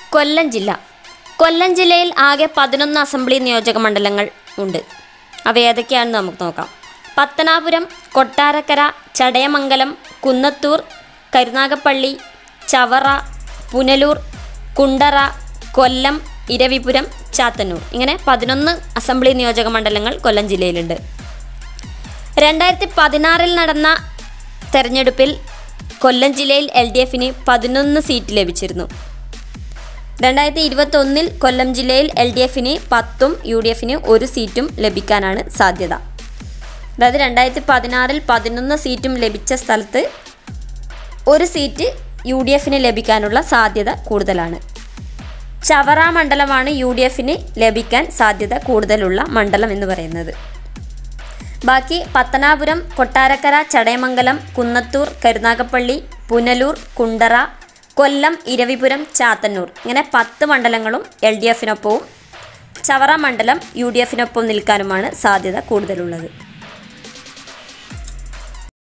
കൊല്ലം ജില്ല കൊല്ലം ജില്ലയിൽ ആകെ പതിനൊന്ന് അസംബ്ലി നിയോജക മണ്ഡലങ്ങൾ ഉണ്ട് അവ ഏതൊക്കെയാണെന്ന് നമുക്ക് നോക്കാം പത്തനാപുരം കൊട്ടാരക്കര ചടയമംഗലം കുന്നത്തൂർ കരുനാഗപ്പള്ളി ചവറ പുനലൂർ കുണ്ടറ കൊല്ലം ഇരവിപുരം ചാത്തന്നൂർ ഇങ്ങനെ പതിനൊന്ന് അസംബ്ലി നിയോജക മണ്ഡലങ്ങൾ കൊല്ലം ജില്ലയിലുണ്ട് രണ്ടായിരത്തി പതിനാറിൽ നടന്ന തെരഞ്ഞെടുപ്പിൽ കൊല്ലം ജില്ലയിൽ എൽ ഡി എഫിന് പതിനൊന്ന് സീറ്റ് ലഭിച്ചിരുന്നു രണ്ടായിരത്തി ഇരുപത്തൊന്നിൽ കൊല്ലം ജില്ലയിൽ എൽ ഡി എഫിന് പത്തും യു ഡി എഫിന് ഒരു സീറ്റും ലഭിക്കാനാണ് സാധ്യത അതായത് രണ്ടായിരത്തി പതിനാറിൽ പതിനൊന്ന് സീറ്റും ലഭിച്ച സ്ഥലത്ത് ഒരു സീറ്റ് യു ഡി എഫിന് ലഭിക്കാനുള്ള സാധ്യത കൂടുതലാണ് ചവറ മണ്ഡലമാണ് യു ഡി എഫിന് ലഭിക്കാൻ സാധ്യത കൂടുതലുള്ള മണ്ഡലം എന്ന് പറയുന്നത് ബാക്കി പത്തനാപുരം കൊട്ടാരക്കര ചടയമംഗലം കുന്നത്തൂർ കരുനാഗപ്പള്ളി പുനലൂർ കുണ്ടറ കൊല്ലം ഇരവിപുരം ചാത്തന്നൂർ ഇങ്ങനെ പത്ത് മണ്ഡലങ്ങളും എൽ ഡി എഫിനൊപ്പവും ചവറ മണ്ഡലം യു ഡി എഫിനൊപ്പം നിൽക്കാനുമാണ് സാധ്യത കൂടുതലുള്ളത്